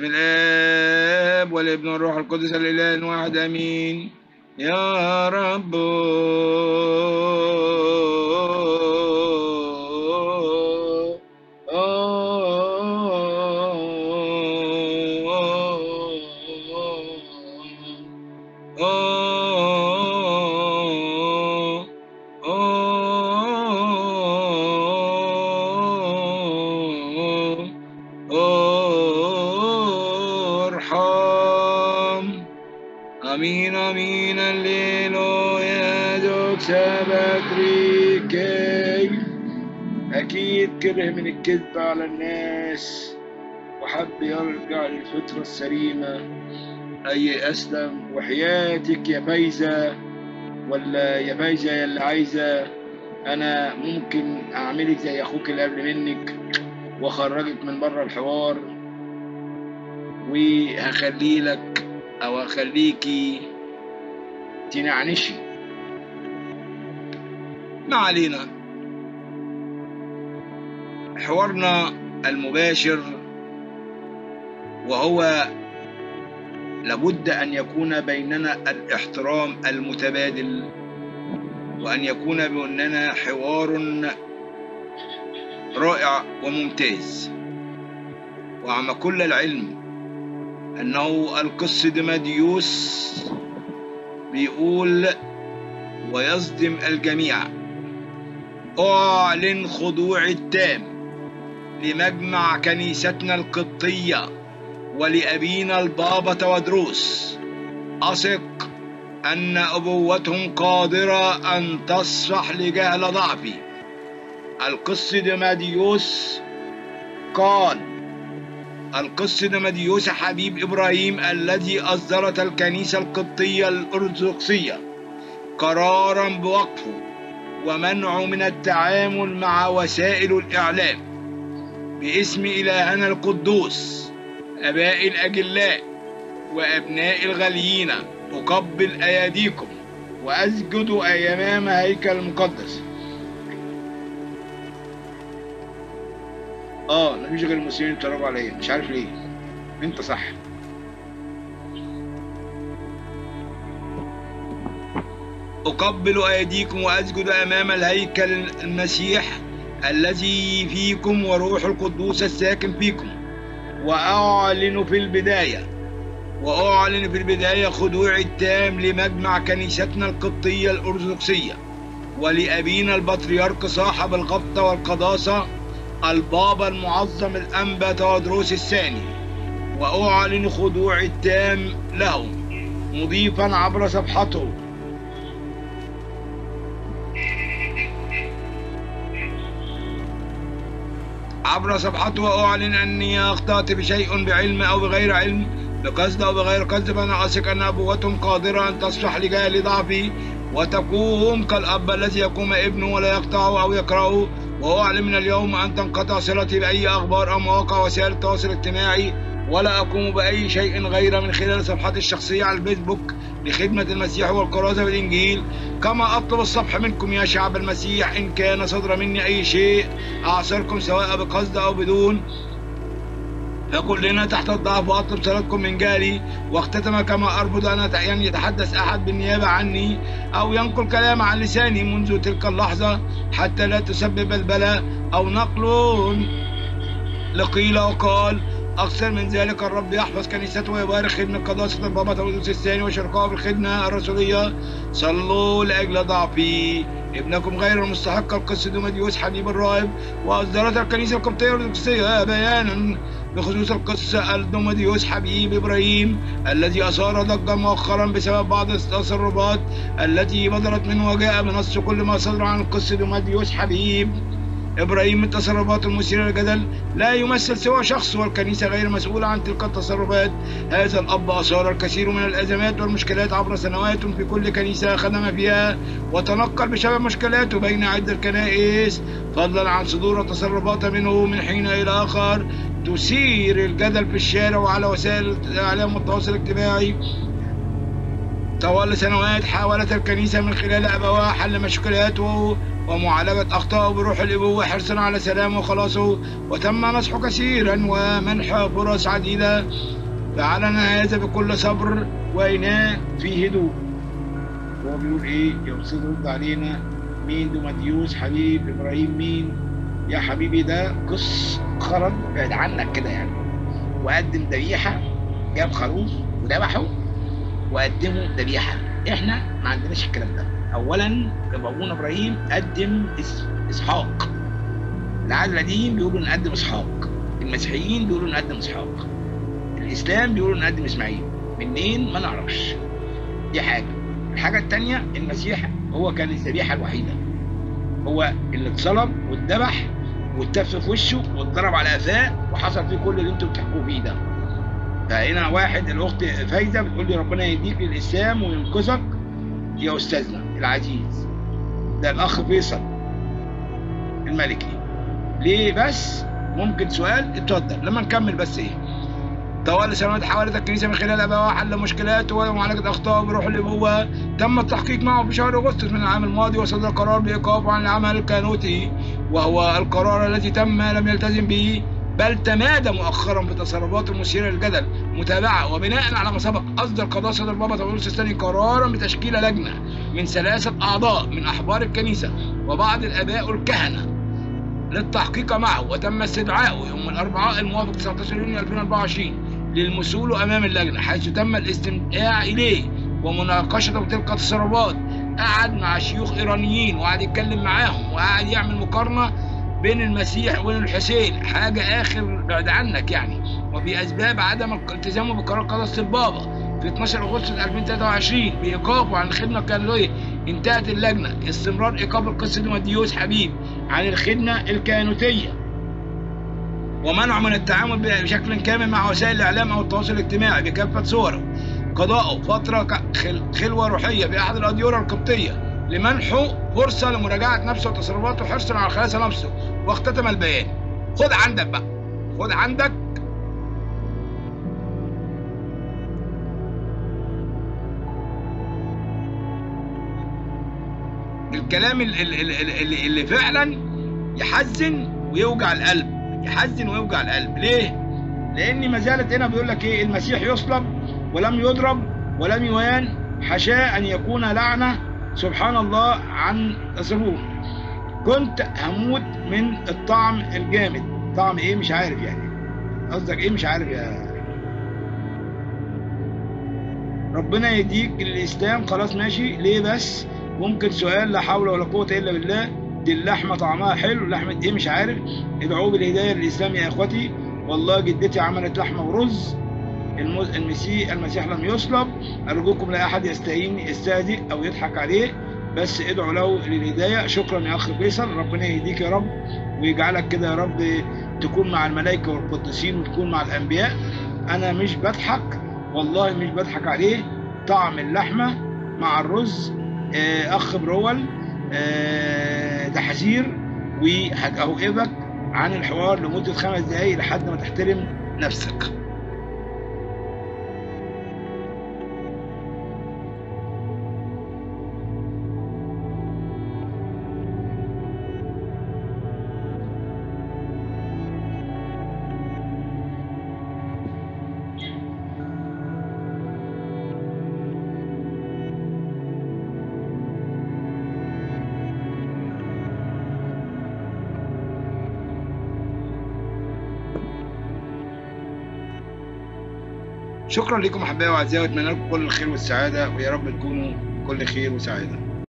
بسم الآب والابن والروح القدس الإله الواحد آمين يا رب ارحم امين امين الليلويا دوك سبكريكي اكيد كره من الكذب على الناس وحب يرجع للفطرة السليمة اي اسلم وحياتك يا فايزة ولا يا فايزة يا اللي عايزة انا ممكن اعملك زي اخوك اللي قبل منك واخرجك من بره الحوار وهخلي لك او هخليكي تنعنشي ما علينا حوارنا المباشر وهو لابد ان يكون بيننا الاحترام المتبادل وان يكون بيننا حوار رائع وممتاز وعم كل العلم انه القس دماديوس بيقول ويصدم الجميع اعلن خضوع التام لمجمع كنيستنا القبطيه ولابينا البابا تودروس اثق ان ابوتهم قادره ان تصفح لجهل ضعفي القس دماديوس قال القس دماديوس حبيب إبراهيم الذي أصدرت الكنيسة القبطية الأرثوذكسية قرارا بوقفه ومنعه من التعامل مع وسائل الإعلام باسم إلهنا القدوس أباء الأجلاء وأبناء الغاليين أقبل أيديكم وأسجد أمام هيكل المقدس اه مفيش غير المسلمين بيتفرجوا عليا مش عارف ليه انت صح أقبل أيديكم وأسجد أمام الهيكل المسيح الذي فيكم وروح القدوس الساكن فيكم وأعلن في البداية وأعلن في البداية خضوعي التام لمجمع كنيستنا القبطية الأرثوذكسية ولأبينا البطريرك صاحب الغبطة والقداسة البابا المعظم الأنبا تودروس الثاني وأعلن خضوعي التام له مضيفا عبر صفحته عبر صفحته وأعلن أني أخطأت بشيء بعلم أو بغير علم بقصد أو بغير قصد فأنا أثق أن أبوتهم قادرة أن تصلح لجهل ضعفي وتقوم كالأب الذي يقوم ابنه ولا يقطعه أو يكرهه وأعلن من اليوم أن تنقطع صلتي بأي أخبار أو مواقع وسائل التواصل الاجتماعي ولا أقوم بأي شيء غير من خلال صفحتي الشخصية على الفيسبوك لخدمة المسيح والكرازة بالإنجيل كما أطلب الصفح منكم يا شعب المسيح إن كان صدر مني أي شيء أعصركم سواء بقصد أو بدون فكلنا تحت الضعف واطلب صلاتكم من جاري واختتم كما ارفض ان يعني يتحدث احد بالنيابه عني او ينقل كلام عن لساني منذ تلك اللحظه حتى لا تسبب البلاء او نقل لقيل وقال أكثر من ذلك الرب يحفظ كنيسته ويبارك خدمة قداسة البابا تودوس الثاني وشركائه في الخدمة الرسولية صلوا لأجل ضعفي ابنكم غير المستحق القس دوماديوس حبيب الراهب وأصدرت الكنيسة القبطية الأرثوذكسية بيانا بخصوص القس الدوماديوس حبيب إبراهيم الذي أثار ضجة مؤخرا بسبب بعض التصرفات التي بدرت منه وجاء بنص كل ما صدر عن القس دوماديوس حبيب إبراهيم من التصرفات المثيرة للجدل لا يمثل سوى شخص والكنيسة غير مسؤولة عن تلك التصرفات هذا الأب أثار الكثير من الأزمات والمشكلات عبر سنوات في كل كنيسة خدم فيها وتنقل بسبب مشكلاته بين عدة كنائس فضلا عن صدور تصرفات منه من حين إلى آخر تثير الجدل في الشارع وعلى وسائل الإعلام والتواصل الاجتماعي طوال سنوات حاولت الكنيسة من خلال أبواب حل مشكلاته ومعالجة أخطائه بروح الأبوة حرصا على سلامه وخلاصه وتم نصحه كثيرا ومنح فرص عديدة فعلنا هذا بكل صبر وإناء في هدوء هو بيقول إيه يا أستاذ رد علينا مين دوماديوس حبيب إبراهيم مين يا حبيبي ده قص خرج بعد عنك كده يعني وقدم ذبيحة جاب خروف وذبحه وقدمه ذبيحة احنا ما عندناش الكلام ده اولا ابونا ابراهيم قدم اسحاق العهد القديم بيقولوا نقدم اسحاق المسيحيين بيقولوا نقدم اسحاق الاسلام بيقولوا نقدم اسماعيل منين ما نعرفش دي حاجه الحاجه الثانيه المسيح هو كان الذبيحه الوحيده هو اللي اتصلب واتذبح واتف في وشه واتضرب على قفاه وحصل فيه كل اللي انتوا بتحكوا فيه ده فهنا واحد الاخت فايزه بتقول لي ربنا يهديك للاسلام وينقذك يا استاذنا العزيز ده الاخ فيصل الملكي ليه بس ممكن سؤال اتفضل لما نكمل بس ايه طوال سنوات حاولت الكنيسه من خلال ابائها حل مشكلاته ومعالجه اخطائه بروح الابوه تم التحقيق معه في شهر اغسطس من العام الماضي وصدر قرار بايقافه عن العمل الكهنوتي وهو القرار الذي تم لم يلتزم به بل تمادى مؤخرا في تصرفاته المثيره للجدل متابعه وبناء على ما سبق اصدر قضاء صدر بابا تودروس الثاني قرارا بتشكيل لجنه من ثلاثه اعضاء من احبار الكنيسه وبعض الاباء الكهنه للتحقيق معه وتم استدعائه يوم الاربعاء الموافق 19 يونيو 2024 للمسؤول امام اللجنه حيث تم الاستمتاع اليه ومناقشه تلك التصرفات قعد مع شيوخ ايرانيين وقعد يتكلم معاهم وقعد يعمل مقارنه بين المسيح وبين الحسين حاجة آخر بعد عنك يعني وبأسباب عدم التزامه بقرار قداسة البابا في 12 أغسطس 2023 بإيقافه عن الخدمة الكهنوتية انتهت اللجنة استمرار إيقاف القس ديماديوس حبيب عن الخدمة الكهنوتية ومنعه من التعامل بشكل كامل مع وسائل الإعلام أو التواصل الاجتماعي بكافة صوره قضاءه فترة خلوة روحية في أحد الأديرة القبطية لمنحه فرصة لمراجعة نفسه وتصرفاته حرصا على خلاص نفسه واختتم البيان خد عندك بقى خد عندك الكلام اللي, اللي, اللي فعلا يحزن ويوجع القلب يحزن ويوجع القلب ليه لان ما زالت هنا بيقول لك ايه المسيح يصلب ولم يضرب ولم يوان حشاء ان يكون لعنه سبحان الله عن تصرفه كنت هموت من الطعم الجامد طعم ايه مش عارف يعني قصدك ايه مش عارف يا ربنا يهديك الاسلام خلاص ماشي ليه بس ممكن سؤال لا حول ولا قوه الا بالله دي اللحمه طعمها حلو لحمه ايه مش عارف ادعوا بالهدايه للاسلام يا اخوتي والله جدتي عملت لحمه ورز المسيح المسيح لم يصلب ارجوكم لا احد يستهين يستهزئ او يضحك عليه بس ادعوا له للهدايه شكرا يا اخ فيصل ربنا يهديك يا رب ويجعلك كده يا رب تكون مع الملائكه والقديسين وتكون مع الانبياء انا مش بضحك والله مش بضحك عليه طعم اللحمه مع الرز اخ برول تحذير وهجاوبك عن الحوار لمده خمس دقايق لحد ما تحترم نفسك شكرا لكم احبائي واعزائي واتمنى لكم كل الخير والسعاده ويا رب تكونوا كل خير وسعاده